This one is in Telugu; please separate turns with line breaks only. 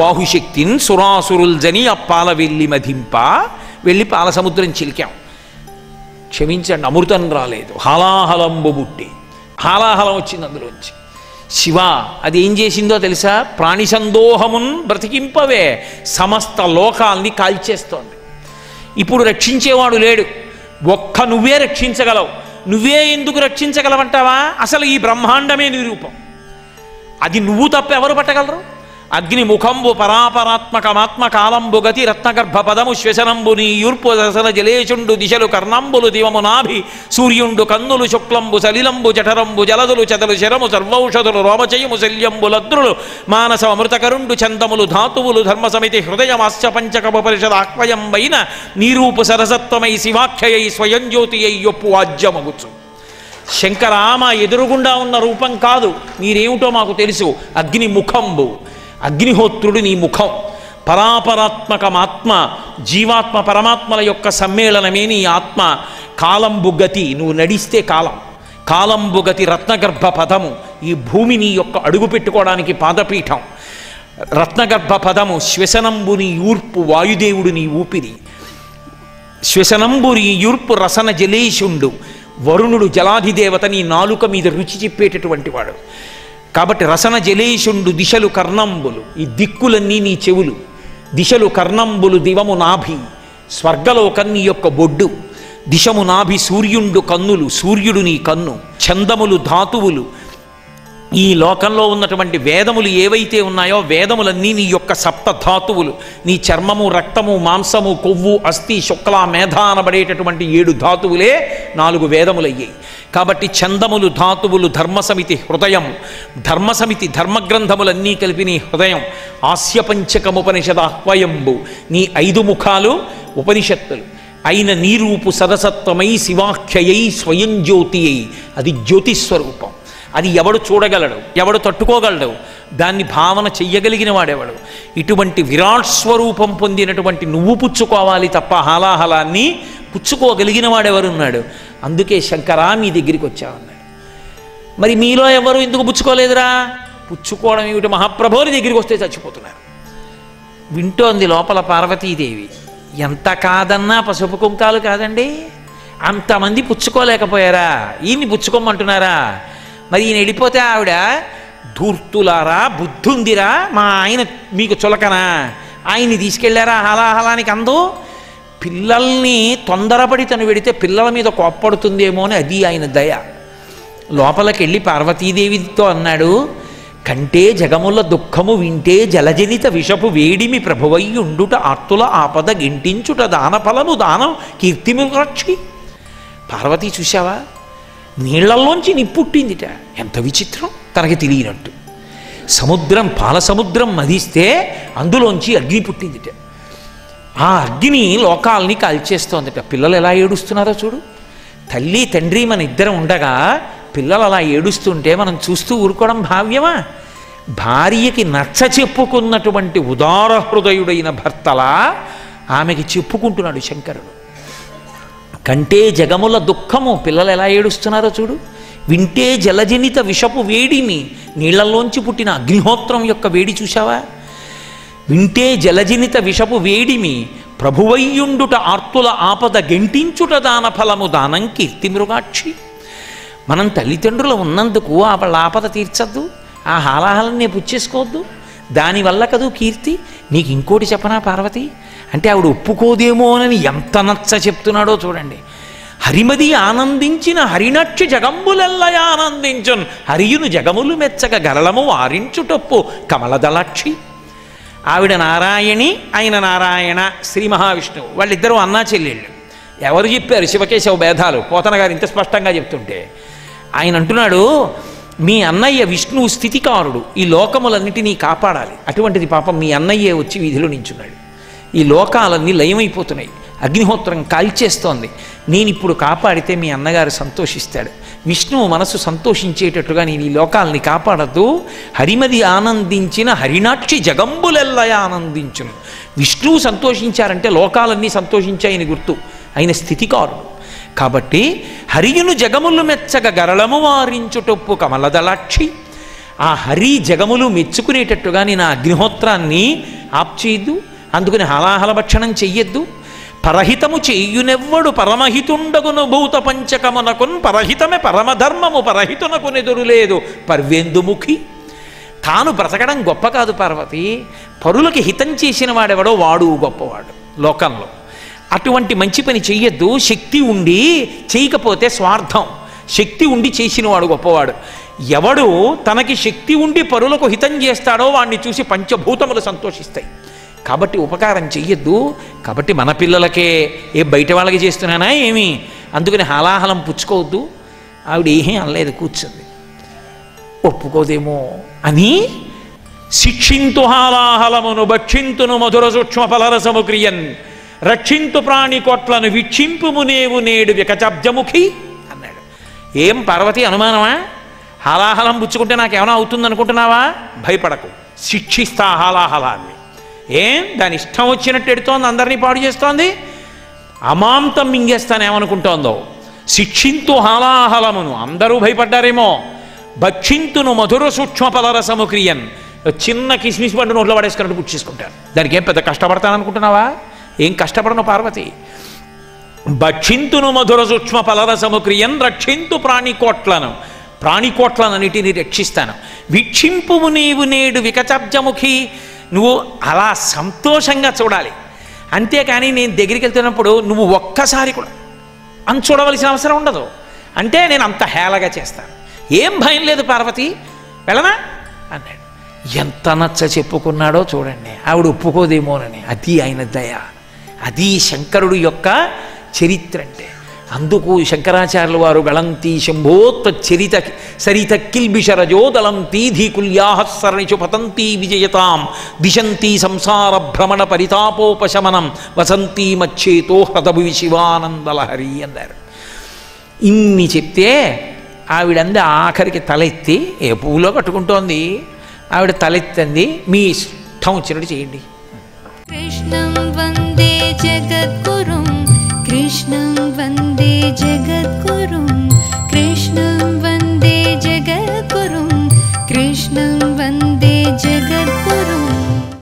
బాహుశక్తిన్ సురాసురుల్జని అప్పాల వెళ్ళి మధింప వెళ్ళి పాల సముద్రం చిలికాం క్షమించండి అమృతం రాలేదు హాలాహలంబు బుట్టి హాలాహలం వచ్చింది అందులోంచి శివ అది ఏం చేసిందో తెలుసా ప్రాణి సందోహమున్ బ్రతికింపవే సమస్త లోకాల్ని కాల్చేస్తోంది ఇప్పుడు రక్షించేవాడు లేడు ఒక్క నువ్వే రక్షించగలవు నువ్వే ఎందుకు రక్షించగలవంటావా అసలు ఈ బ్రహ్మాండమే నిరూపం అది నువ్వు తప్ప ఎవరు పట్టగలరు అగ్ని ముఖంబు పరాపరాత్మకమాత్మ కాలంబు గతి రత్నగర్భ పదము శ్వసనంబు నీ యూర్పు దశన జలేషుండు దిశలు కర్ణంబులు దివము నాభి సూర్యుండు కన్నులు శుక్లంబు సలిలంబు జఠరంబు జలదులు చెదలు శరము సర్వౌషధులు రోమచయము శల్యంబు లద్రులు మానస అమృతకరుండు చందములు ధాతువులు ధర్మ సమితి హృదయమాస్య పంచకము పరిషద ఆక్వయంబైన నీరూపు సరసత్వమై శివాఖ్యయై స్వయం జ్యోతి అయి యొప్పు వాజ్యమగుచు శంకరామ ఎదురుగుండా ఉన్న రూపం కాదు మీరేమిటో మాకు తెలుసు అగ్ని ముఖంబు అగ్నిహోత్రుడు నీ ముఖం పరాపరాత్మకమాత్మ జీవాత్మ పరమాత్మల యొక్క సమ్మేళనమే నీ ఆత్మ కాలంబు గతి నువ్వు నడిస్తే కాలం కాలంబు గతి రత్నగర్భ పదము ఈ భూమి నీ యొక్క అడుగు పెట్టుకోవడానికి పాదపీఠం రత్నగర్భ పదము శ్వసనంబు నీ ఊర్పు వాయుదేవుడు నీ ఊపిరి శ్వసనంబురి యూర్పు రసన జలేషుండు వరుణుడు జలాధిదేవత నీ నాలుక మీద రుచి చెప్పేటటువంటి వాడు కాబట్టి రసన జలేషుండు దిశలు కర్ణంబులు ఈ దిక్కులన్నీ నీ చెవులు దిశలు కర్ణంబులు దివము నాభి స్వర్గలోకం నీ యొక్క బొడ్డు దిశము నాభి సూర్యుండు కన్నులు సూర్యుడు నీ కన్ను చందములు ధాతువులు ఈ లోకంలో ఉన్నటువంటి వేదములు ఏవైతే ఉన్నాయో వేదములన్నీ నీ యొక్క సప్త ధాతువులు నీ చర్మము రక్తము మాంసము కొవ్వు అస్థి శుక్ల మేధ అనబడేటటువంటి ఏడు ధాతువులే నాలుగు వేదములయ్యాయి కాబట్టి చందములు ధాతువులు ధర్మసమితి హృదయం ధర్మసమితి ధర్మగ్రంథములన్నీ కలిపి నీ హృదయం ఆస్యపంచకముపనిషదాహ్వయంబు నీ ఐదు ముఖాలు ఉపనిషత్తులు అయిన నీరూపు సదసత్వమై శివాఖ్యయై స్వయం జ్యోతి అయి అది జ్యోతిస్వరూపం అది ఎవడు చూడగలడు ఎవడు తట్టుకోగలడు దాన్ని భావన చెయ్యగలిగిన వాడెవడు ఇటువంటి విరాట్ స్వరూపం పొందినటువంటి నువ్వు పుచ్చుకోవాలి తప్ప హాలాహలాన్ని పుచ్చుకోగలిగిన వాడెవరున్నాడు అందుకే శంకరా మీ దగ్గరికి వచ్చావన్నాడు మరి మీలో ఎవరు ఎందుకు పుచ్చుకోలేదురా పుచ్చుకోవడం ఏమిటి మహాప్రభుని దగ్గరికి వస్తే చచ్చిపోతున్నారు వింటోంది లోపల పార్వతీదేవి ఎంత కాదన్నా పసుపు కుంకాలు కాదండి అంతమంది పుచ్చుకోలేకపోయారా ఈయన్ని పుచ్చుకోమంటున్నారా మరి ఈయన వెళ్ళిపోతే ఆవిడ ధూర్తులారా బుద్ధుందిరా మా ఆయన మీకు చులకనా ఆయన్ని తీసుకెళ్లారా హలాహలానికి అందు పిల్లల్ని తొందరపడి తను వెడితే పిల్లల మీద కోప్పడుతుందేమో అని అది ఆయన దయ లోపలికి వెళ్ళి పార్వతీదేవితో అన్నాడు కంటే జగముల దుఃఖము వింటే జలజనిత విషపు వేడిమి ప్రభువయ్యుండుట ఆర్తుల ఆపద గింటించుట దానఫలము దానం కీర్తిము రక్షి పార్వతీ చూశావా నీళ్లల్లోంచి నిప్పుట్టిందిట ఎంత విచిత్రం తనకి తెలియనట్టు సముద్రం పాల సముద్రం మదిస్తే అందులోంచి అగ్ని పుట్టిందిట ఆ అగ్ని లోకాల్ని కాల్చేస్తోందట పిల్లలు ఎలా ఏడుస్తున్నారో చూడు తల్లి తండ్రి మన ఇద్దరం ఉండగా పిల్లలు అలా ఏడుస్తుంటే మనం చూస్తూ ఊరుకోవడం భావ్యమా భార్యకి నచ్చ చెప్పుకున్నటువంటి ఉదార హృదయుడైన భర్తలా ఆమెకి చెప్పుకుంటున్నాడు శంకరుడు కంటే జగముల దుఃఖము పిల్లలు ఎలా ఏడుస్తున్నారో చూడు వింటే జలజనిత విషపు వేడిమి నీళ్లలోంచి పుట్టిన అగ్నిహోత్రం యొక్క వేడి చూశావా వింటే జలజనిత విషపు వేడిమి ప్రభువయ్యుండుట ఆర్తుల ఆపద గెంటించుట దాన ఫలము దానం కీర్తి మృగాక్షి మనం తల్లిదండ్రులు ఉన్నందుకు ఆ వాళ్ళ ఆపద తీర్చద్దు ఆ హాలాహలాన్ని పుచ్చేసుకోవద్దు దానివల్ల కదూ కీర్తి నీకు ఇంకోటి చెప్పనా పార్వతి అంటే ఆవిడ ఒప్పుకోదేమోనని ఎంత నచ్చ చెప్తున్నాడో చూడండి హరిమది ఆనందించిన హరినక్షి జగంబులెల్లయ ఆనందించున్ హరియును జగములు మెచ్చక గరళము వారించుటప్పు కమలదలక్షి ఆవిడ నారాయణి ఆయన నారాయణ శ్రీ మహావిష్ణువు వాళ్ళిద్దరూ అన్నా చెల్లెళ్ళు ఎవరు చెప్పారు శివకేశవ భేదాలు పోతన గారు ఇంత స్పష్టంగా చెప్తుంటే ఆయన అంటున్నాడు మీ అన్నయ్య విష్ణువు స్థితికారుడు ఈ లోకములన్నిటినీ కాపాడాలి అటువంటిది పాపం మీ అన్నయ్యే వచ్చి వీధిలో నించున్నాడు ఈ లోకాలన్నీ లయమైపోతున్నాయి అగ్నిహోత్రం కాల్చేస్తోంది నేను ఇప్పుడు కాపాడితే మీ అన్నగారు సంతోషిస్తాడు విష్ణువు మనసు సంతోషించేటట్టుగా నేను ఈ లోకాలని కాపాడద్దు హరిమది ఆనందించిన హరినాక్షి జగంబులెల్లయ ఆనందించును విష్ణువు సంతోషించారంటే లోకాలన్నీ సంతోషించాయని గుర్తు ఆయన స్థితికారుడు కాబట్టి హరియును జగములు మెచ్చగ గరళము వారించుటొప్పు కమలదలాక్షి ఆ హరి జగములు మెచ్చుకునేటట్టుగా నేను ఆ అగ్నిహోత్రాన్ని ఆప్ చేయొద్దు అందుకని హలాహల భక్షణం చెయ్యొద్దు పరహితము చెయ్యునెవ్వడు పరమహితుండగును భూత పంచకమునకున్ పరహితమే పరమధర్మము పరహితునకు నెదురు లేదు పర్వేందుముఖి తాను బ్రతకడం గొప్ప కాదు పార్వతి పరులకి హితం చేసిన వాడెవడో వాడు గొప్పవాడు లోకంలో అటువంటి మంచి పని చెయ్యొద్దు శక్తి ఉండి చేయకపోతే స్వార్థం శక్తి ఉండి చేసినవాడు గొప్పవాడు ఎవడు తనకి శక్తి ఉండి పరులకు హితం చేస్తాడో వాడిని చూసి పంచభూతములు సంతోషిస్తాయి కాబట్టి ఉపకారం చెయ్యొద్దు కాబట్టి మన పిల్లలకే ఏ బయట వాళ్ళకి చేస్తున్నానా ఏమి అందుకని హాలాహలం పుచ్చుకోవద్దు ఆవిడ ఏమీ అనలేదు కూర్చుంది ఒప్పుకోదేమో అని శిక్షింతు హాలాహలమును భక్షింతును మధుర సూక్ష్మ ఫలరసము క్రియన్ రక్షింతు ప్రాణి కొట్లను వీక్షింపుము నేవు నేడు వికచబ్జముఖి అన్నాడు ఏం పార్వతి అనుమానమా హాలాహలం పుచ్చుకుంటే నాకేమైనా అవుతుంది అనుకుంటున్నావా భయపడకు శిక్షిస్తా హాలాహలాన్ని ఏం దాని ఇష్టం వచ్చినట్టు ఎడుతోంది అందరినీ పాడు చేస్తోంది అమాంతం మింగేస్తానేమనుకుంటోందో శిక్షింతు హాలాహలమును అందరూ భయపడ్డారేమో భక్షింతును మధుర సూక్ష్మ ఫలరసము క్రియన్ చిన్న కిస్మిస్ పండు నోట్లో పడేసుకున్నట్టు పుచ్చేసుకుంటాను దానికి ఏం పెద్ద కష్టపడతాననుకుంటున్నావా ఏం కష్టపడను పార్వతి భక్షింతును మధుర సూక్ష్మ ఫలరసము క్రియన్ రక్షింతు ప్రాణికోట్లను ప్రాణికోట్లనన్నిటిని రక్షిస్తాను వీక్షింపుము నీవు నేడు వికచబ్జముఖి నువ్వు అలా సంతోషంగా చూడాలి అంతేకాని నేను దగ్గరికి వెళ్తున్నప్పుడు నువ్వు ఒక్కసారి కూడా అని చూడవలసిన అవసరం ఉండదు అంటే నేను అంత హేళగా చేస్తాను ఏం భయం లేదు పార్వతి వెళ్ళనా అన్నాడు ఎంత నచ్చ చెప్పుకున్నాడో చూడండి ఆవిడ ఒప్పుకోదేమోనని అది ఆయన దయ అది శంకరుడు యొక్క చరిత్ర అంటే అందుకు శంకరాచార్యుల వారు గళంతి శంభోత్త చరిత సరిత కిల్బిషరజో దళంతి ధీకుల్యాహస్సరణిషు పతంతి విజయతాం దిశంతి సంసార భ్రమణ పరితాపోపశమనం వసంతి మచ్చేతో హృదభువి శివానందలహరి అన్నారు ఇన్ని చెప్తే ఆవిడంది ఆఖరికి తలెత్తి ఏ పువ్వులో కట్టుకుంటోంది ఆవిడ తలెత్తంది మీ ఇష్టం వచ్చినట్టు చేయండి
कृष्णं वन्दे जगद्गुरुं कृष्णं वन्दे जगद्गुरुम्